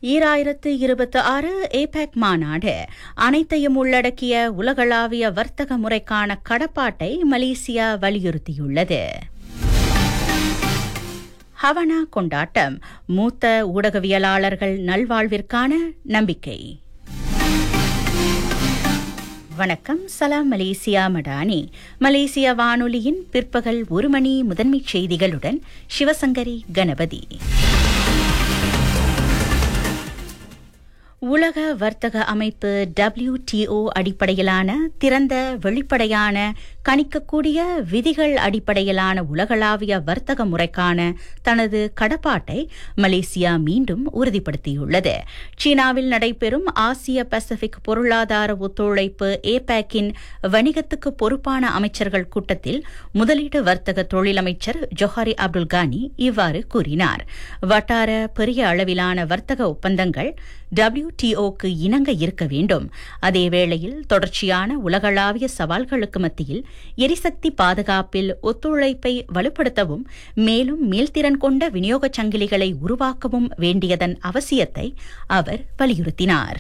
ஈராயிரத்து இருபத்தி ஆறு ஏபேக் மாநாடு அனைத்தையும் உள்ளடக்கிய உலகளாவிய வர்த்தக முறைக்கான கடப்பாட்டை மலேசியா வலியுறுத்தியுள்ளது ஹவனா கொண்டாட்டம் மூத்த ஊடகவியலாளர்கள் நல்வாழ்விற்கான நம்பிக்கை வணக்கம் சலாம் மலேசியா மடானி மலேசிய வானொலியின் பிற்பகல் ஒரு மணி முதன்மைச் செய்திகளுடன் சிவசங்கரி கணபதி உலக வர்த்தக அமைப்பு டபிள்யூடிஓ அடிப்படையிலான திறந்த வெளிப்படையான கணிக்கக்கூடிய விதிகள் அடிப்படையிலான உலகளாவிய வர்த்தக முறைக்கான தனது கடப்பாட்டை மலேசியா மீண்டும் உறுதிப்படுத்தியுள்ளது சீனாவில் நடைபெறும் ஆசிய பசிபிக் பொருளாதார ஒத்துழைப்பு ஏபேக்கின் வணிகத்துக்கு பொறுப்பான அமைச்சர்கள் கூட்டத்தில் முதலீடு வர்த்தக தொழிலமைச்சர் ஜொஹாரி அப்துல் கானி இவ்வாறு கூறினார் வட்டார பெரிய அளவிலான வர்த்தக ஒப்பந்தங்கள் டபிள்யூடிஓக்கு இணங்க இருக்க வேண்டும் அதேவேளையில் தொடர்ச்சியான உலகளாவிய சவால்களுக்கு மத்தியில் எரிசக்தி பாதுகாப்பில் ஒத்துழைப்பை வலுப்படுத்தவும் மேலும் மேல்திறன் கொண்ட விநியோகச் சங்கிலிகளை உருவாக்கவும் வேண்டியதன் அவசியத்தை அவர் வலியுறுத்தினார்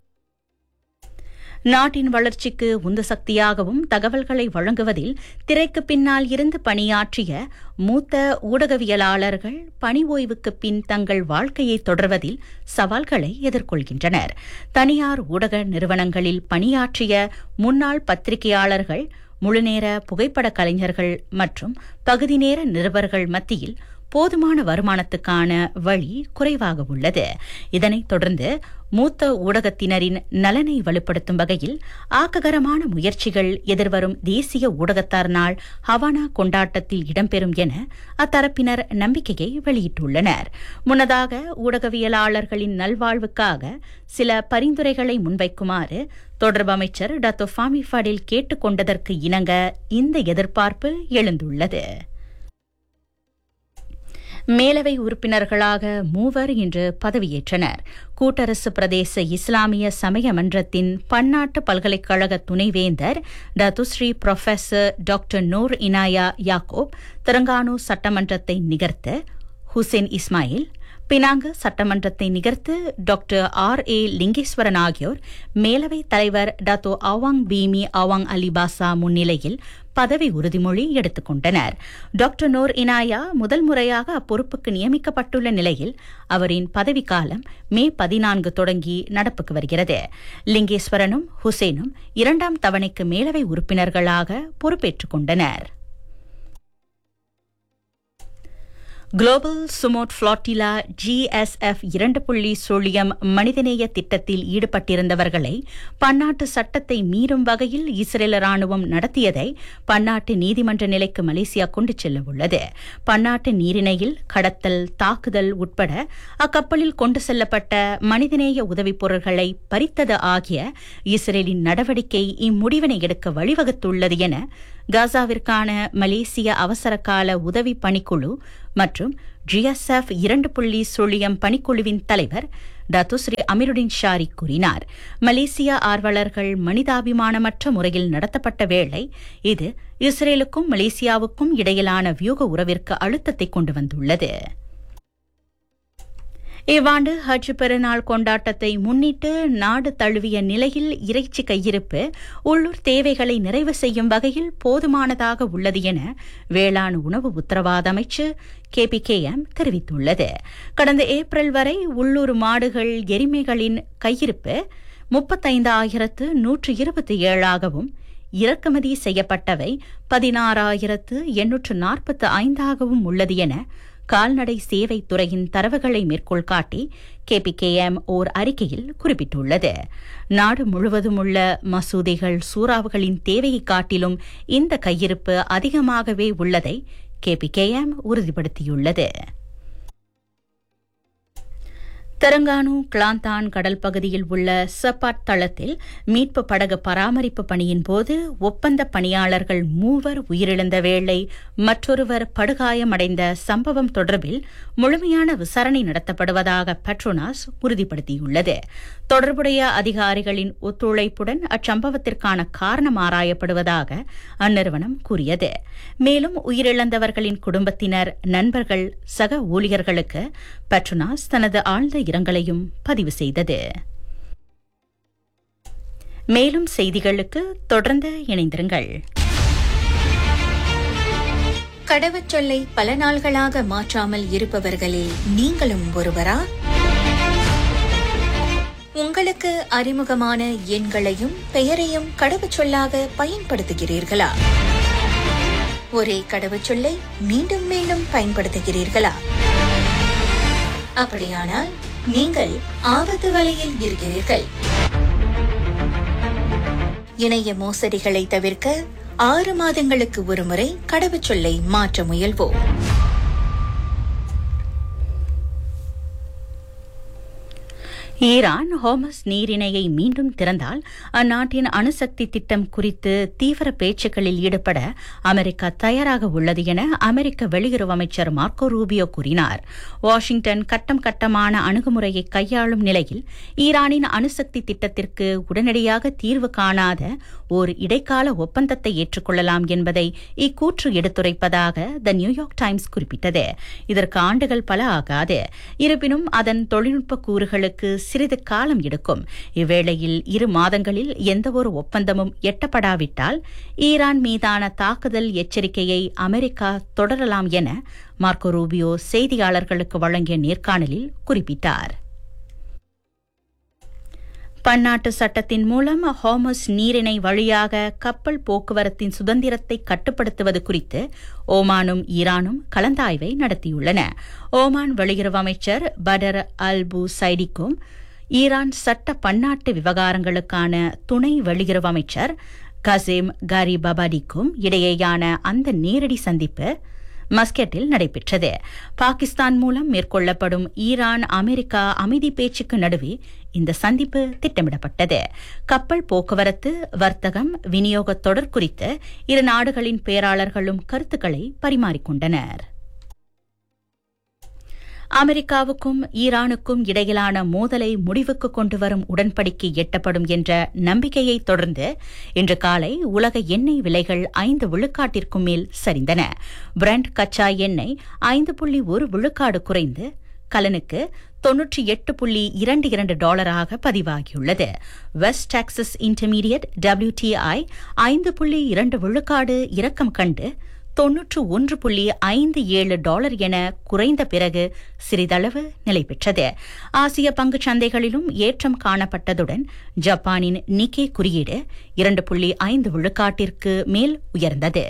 நாட்டின் வளர்ச்சிக்கு உந்து சக்தியாகவும் தகவல்களை வழங்குவதில் திரைக்கு பின்னால் இருந்து பணியாற்றிய மூத்த ஊடகவியலாளர்கள் பணி ஓய்வுக்கு பின் தங்கள் வாழ்க்கையை தொடர்வதில் சவால்களை எதிர்கொள்கின்றனர் தனியார் ஊடக நிறுவனங்களில் பணியாற்றிய முன்னாள் பத்திரிகையாளர்கள் முழுநேர புகைப்பட கலைஞர்கள் மற்றும் பகுதி நேர நிருபர்கள் மத்தியில் போதுமான வருமானத்துக்கான வழி குறைவாக உள்ளது இதனைத் தொடர்ந்து மூத்த ஊடகத்தினரின் நலனை வலுப்படுத்தும் வகையில் ஆக்ககரமான முயற்சிகள் எதிர்வரும் தேசிய ஊடகத்தார் நாள் ஹவானா கொண்டாட்டத்தில் இடம்பெறும் என அத்தரப்பினர் நம்பிக்கையை வெளியிட்டுள்ளனர் முன்னதாக ஊடகவியலாளர்களின் நல்வாழ்வுக்காக சில பரிந்துரைகளை முன்வைக்குமாறு தொடர்பு அமைச்சர் டத்தோ ஃபாமி ஃபடில் கேட்டுக் கொண்டதற்கு இணங்க இந்த எதிர்பார்ப்பு எழுந்துள்ளது மேலவை உறுப்பினர்களாக மூவர் இன்று பதவியேற்றனர் கூட்டரசு பிரதேச இஸ்லாமிய சமய மன்றத்தின் பன்னாட்டு பல்கலைக்கழக துணைவேந்தர் Datuk Seri professor doctor Noor Inaya Yaakob தெலங்கானு சட்டமன்றத்தை நிகர்த்த ஹுசேன் இஸ்மாயில் பினாங்கு சட்டமன்றத்தை நிகர்த்து டாக்டர் ஆர் ஏ லிங்கேஸ்வரன் ஆகியோர் மேலவை தலைவர் Dato Awang Bemee Awang Alibasah முன்னிலையில் பதவி உறுதிமொழி எடுத்துக் கொண்டனர் டாக்டர் நோர் இனாயா முதல் முறையாக அப்பொறுப்புக்கு நியமிக்கப்பட்டுள்ள நிலையில் அவரின் பதவிக்காலம் மே பதினான்கு தொடங்கி நடப்புக்கு வருகிறது லிங்கேஸ்வரனும் ஹுசேனும் இரண்டாம் தவணைக்கு மேலவை உறுப்பினர்களாக பொறுப்பேற்றுக் கொண்டனர் குளோபல் சுமோட் ஃபிளாட்டிலா ஜிஎஸ்எஃப் இரண்டு புள்ளி சுழியம் மனிதநேய திட்டத்தில் ஈடுபட்டிருந்தவர்களை பன்னாட்டு சட்டத்தை மீறும் வகையில் இஸ்ரேல் ராணுவம் நடத்தியதை பன்னாட்டு நீதிமன்ற நிலைக்கு மலேசியா கொண்டு செல்ல உள்ளது பன்னாட்டு நீரிணையில் கடத்தல் தாக்குதல் உட்பட அக்கப்பலில் கொண்டு செல்லப்பட்ட மனிதநேய உதவிப் பொருட்களை பறித்தது ஆகிய இஸ்ரேலின் நடவடிக்கை இம்முடிவினை எடுக்க வழிவகுத்துள்ளது என காசாவிற்கான மலேசிய அவசரகால உதவி பணிக்குழு மற்றும் ஜிஎஸ்எஃப் இரண்டு புள்ளி சுழியம் பணிக்குழுவின் தலைவர் டத்துஸ்ரீ அமீருடின் ஷாரி கூறினார் மலேசிய ஆர்வலர்கள் மனிதாபிமானமற்ற முறையில் நடத்தப்பட்ட வேளை இது இஸ்ரேலுக்கும் மலேசியாவுக்கும் இடையிலான வியூக உறவிற்கு அழுத்தத்தை கொண்டு வந்துள்ளது இவ்வாண்டு ஹஜ் பெருநாள் கொண்டாட்டத்தை முன்னிட்டு நாடு தழுவிய நிலையில் இறைச்சி கையிருப்பு உள்ளூர் தேவைகளை நிறைவு செய்யும் வகையில் போதுமானதாக உள்ளது என வேளாண் உணவு உத்தரவாத அமைச்சு கேபிகேஎம் தெரிவித்துள்ளது கடந்த ஏப்ரல் வரை உள்ளூர் மாடுகள் எரிமைகளின் கையிருப்பு முப்பத்தைந்தாயிரத்து நூற்று இருபத்தி ஏழாகவும் இறக்குமதி செய்யப்பட்டவை பதினாறாயிரத்து எண்ணூற்று நாற்பத்து ஐந்தாகவும் உள்ளது என கால்நடை சேவை துறையின் தரவுகளை மேற்கோள் காட்டி கேபிகேஎம் ஓர் அறிக்கையில் குறிப்பிட்டுள்ளது நாடு முழுவதும் உள்ள மசூதிகள் சூறாவுகளின் தேவையை காட்டிலும் இந்த கையிருப்பு அதிகமாகவே உள்ளதை கேபிகேஎம் உறுதிப்படுத்தியுள்ளது தெலங்கானு கிளாந்தான் கடல் பகுதியில் உள்ள சப்பாட் தளத்தில் மீட்பு படகு பராமரிப்பு பணியின் போது ஒப்பந்த பணியாளர்கள் மூவர் உயிரிழந்த வேளை மற்றொருவர் படுகாயமடைந்த சம்பவம் தொடர்பில் முழுமையான விசாரணை நடத்தப்படுவதாக பெட்ரோனாஸ் உறுதிப்படுத்தியுள்ளது தொடர்புடைய அதிகாரிகளின் ஒத்துழைப்புடன் அச்சம்பவத்திற்கான காரணம் ஆராயப்படுவதாக அந்நிறுவனம் கூறியது மேலும் உயிரிழந்தவர்களின் குடும்பத்தினர் நண்பர்கள் சக ஊழியர்களுக்கு பெட்ரோனாஸ் தனது ஆழ்ந்த இரங்கலையும் பதிவு செய்தது மேலும் செய்திகளுக்கு தொடர்ந்து இணைந்திருங்கள் கடவுச்சொல்லை பல நாள்களாக மாற்றாமல் இருப்பவர்களில் நீங்களும் ஒருவரா உங்களுக்கு அறிமுகமான எண்களையும் பெயரையும் கடவுச்சொல்லாக பயன்படுத்துகிறீர்களா ஒரே கடவுச்சொல்லை மீண்டும் மீண்டும் பயன்படுத்துகிறீர்களா அப்படியானால் நீங்கள் ஆபத்து வலையில் இருக்கிறீர்கள் இணைய மோசடிகளை தவிர்க்க ஆறு மாதங்களுக்கு ஒருமுறை கடவுச்சொல்லை மாற்ற முயல்வோம் ஈரான் ஹோமஸ் நீரிணையை மீண்டும் திறந்தால் அந்நாட்டின் அணுசக்தி திட்டம் குறித்து தீவிர பேச்சுக்களில் ஈடுபட அமெரிக்கா தயாராக உள்ளது என அமெரிக்க வெளியுறவு அமைச்சர் மார்க்கோ ரூபியோ கூறினார் வாஷிங்டன் கட்டம் கட்டமான அணுகுமுறையை கையாளும் நிலையில் ஈரானின் அணுசக்தி திட்டத்திற்கு உடனடியாக தீர்வு காணாத ஒரு இடைக்கால ஒப்பந்தத்தை ஏற்றுக்கொள்ளலாம் என்பதை இக்கூற்று எடுத்துரைப்பதாக த நியூயார்க் டைம்ஸ் குறிப்பிட்டது இதற்கு ஆண்டுகள் பல ஆகாது இருப்பினும் அதன் தொழில்நுட்ப கூறுகளுக்கு சிறிது காலம் எடுக்கும் இவ்வேளையில் இரு மாதங்களில் எந்தவொரு ஒப்பந்தமும் எட்டப்படாவிட்டால் ஈரான் மீதான தாக்குதல் எச்சரிக்கையை அமெரிக்கா தொடரலாம் என மார்க்கோ ரூபியோ செய்தியாளர்களுக்கு வழங்கிய நேர்காணலில் குறிப்பிட்டார் பன்னாட்டு சட்டத்தின் மூலம் ஹாமஸ் நீரிணை வழியாக கப்பல் போக்குவரத்தின் சுதந்திரத்தை கட்டுப்படுத்துவது குறித்து ஓமானும் ஈரானும் கலந்தாய்வை நடத்தியுள்ளன ஓமான் வெளியுறவு அமைச்சர் படர் அல்பு சைடிக்கும் ஈரான் சட்ட பன்னாட்டு விவகாரங்களுக்கான துணை வெளியுறவு அமைச்சர் கசேம் கரிபபாடிக்கும் இடையேயான அந்த நேரடி சந்திப்பு மஸ்கெட்டில் நடைபெற்றது பாகிஸ்தான் மூலம் மேற்கொள்ளப்படும் ஈரான் அமெரிக்கா அமைதி பேச்சுக்கு நடுவே இந்த சந்திப்பு திட்டமிடப்பட்டது கப்பல் போக்குவரத்து வர்த்தகம் விநியோக தொடர் குறித்து இரு நாடுகளின் பேராளர்களும் கருத்துக்களை பரிமாறிக்கொண்டனர் அமெரிக்காவுக்கும் ஈரானுக்கும் இடையிலான மோதலை முடிவுக்கு கொண்டு வரும் உடன்படிக்கை எட்டப்படும் என்ற நம்பிக்கையை தொடர்ந்து இன்று காலை உலக எண்ணெய் விலைகள் ஐந்து விழுக்காட்டிற்கும் மேல் சரிந்தன பிரண்ட் கச்சா எண்ணெய் ஐந்து புள்ளி ஒரு விழுக்காடு குறைந்து கலனுக்கு தொன்னூற்றி எட்டு புள்ளி இரண்டு இரண்டு டாலராக பதிவாகியுள்ளது வெஸ்ட் டாக்சஸ் இன்டர்மீடியட் டபிள்யூடிஐ ஐந்து புள்ளி இரண்டு விழுக்காடு இறக்கம் கண்டு தொன்னூற்று ஒன்று புள்ளி ஐந்து ஏழு டாலர் என குறைந்த பிறகு சிறிதளவு நிலை பெற்றது ஆசிய பங்குச் சந்தைகளிலும் ஏற்றம் காணப்பட்டதுடன் ஜப்பானின் நிக்கே குறியீடு இரண்டு புள்ளி ஐந்து விழுக்காட்டிற்கு மேல் உயர்ந்தது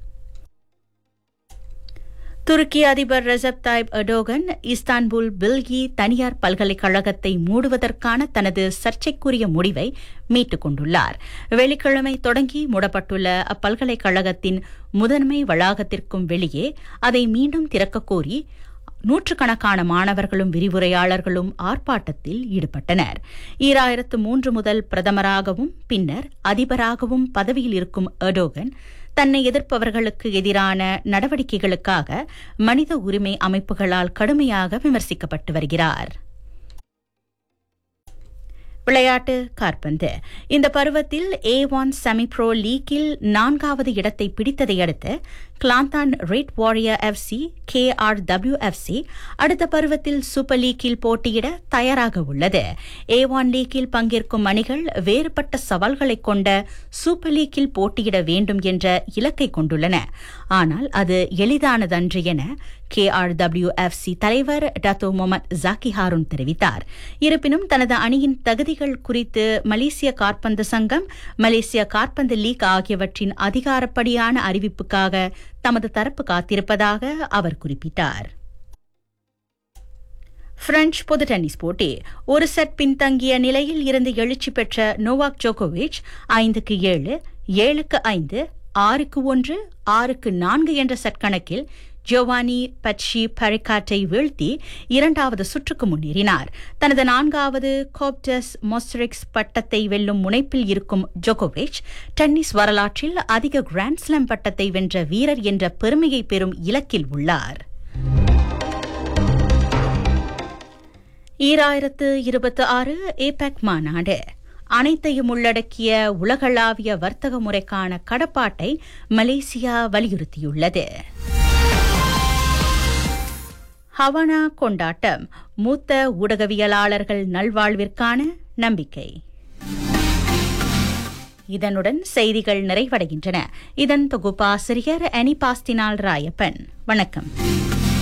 துருக்கி அதிபர் Recep Tayyip Erdogan Istanbul Bilgi தனியார் பல்கலைக்கழகத்தை மூடுவதற்கான தனது சர்ச்சைக்குரிய முடிவை மீட்டுக் கொண்டுள்ளார் வெள்ளிக்கிழமை தொடங்கி மூடப்பட்டுள்ள அப்பல்கலைக்கழகத்தின் முதன்மை வளாகத்திற்கும் வெளியே அதை மீண்டும் திறக்கக் கோரி நூற்றுக்கணக்கான மாணவர்களும் விரிவுரையாளர்களும் ஆர்ப்பாட்டத்தில் ஈடுபட்டனர் ஈராயிரத்து மூன்று முதல் பிரதமராகவும் பின்னர் அதிபராகவும் பதவியில் இருக்கும் எர்டோகன் தன்னை எதிர்ப்பவர்களுக்கு எதிரான நடவடிக்கைகளுக்காக மனித உரிமை அமைப்புகளால் கடுமையாக விமர்சிக்கப்பட்டு வருகிறார் விளையாட்டு காற்பந்து இந்த பருவத்தில் ஏ ஒன் செமி ப்ரோ லீக்கில் நான்காவது இடத்தை பிடித்ததை அடுத்து Kelantan Red Warrior FC K R W FC அடுத்த பருவத்தில் சூப்பர் லீக்கில் போட்டியிட தயாராக உள்ளது ஏ ஒன் லீக்கில் பங்கேற்கும் அணிகள் வேறுபட்ட சவால்களை கொண்ட சூப்பர் லீக்கில் போட்டியிட வேண்டும் என்ற இலக்கை கொண்டுள்ளன ஆனால் அது எளிதானதன்று என கே ஆர் டபிள்யூ எஃப்சி தலைவர் டத்தோ முகமது ஜாக்கி ஹாரூன் தெரிவித்தார் இருப்பினும் தனது அணியின் தகுதிகள் குறித்து மலேசிய காற்பந்து சங்கம் மலேசிய காற்பந்து லீக் ஆகியவற்றின் அதிகாரப்படியான அறிவிப்புக்காக தமது தரப்பு காத்திருப்பதாக அவர் குறிப்பிட்டார் பிரெஞ்சு பொது டென்னிஸ் போட்டி ஒரு செட் பின்தங்கிய நிலையில் இருந்து எழுச்சி பெற்ற நோவாக் ஜோகோவிச் ஐந்துக்கு ஏழு ஏழுக்கு ஐந்து ஆறுக்கு ஒன்று ஆறுக்கு நான்கு என்ற செட் கணக்கில் ஜோவானி பச்சி பரிகாட்டை வீழ்த்தி இரண்டாவது சுற்றுக்கு முன்னேறினார் தனது நான்காவது கோப்டஸ் மொஸ்டரிக்ஸ் பட்டத்தை வெல்லும் முனைப்பில் இருக்கும் ஜோகோவிச் டென்னிஸ் வரலாற்றில் அதிக கிராண்ட்ஸ்லாம் பட்டத்தை வென்ற வீரர் என்ற பெருமையை பெறும் இலக்கில் உள்ளார் ஈராயிரத்து இருபத்தி ஆறு ஏபெக் மாநாடு அனைத்தையும் உள்ளடக்கிய உலகளாவிய வர்த்தக முறைக்கான கடப்பாட்டை மலேசியா வலியுறுத்தியுள்ளது ஹவானா கொண்டாட்டம் மூத்த ஊடகவியலாளர்கள் நல்வாழ்விற்கான நம்பிக்கை இதனுடன் செய்திகள் நிறைவடைகின்றன இதன் தொகுப்பாசிரியர் அனிபாஸ்தினால் ராயப்பன் வணக்கம்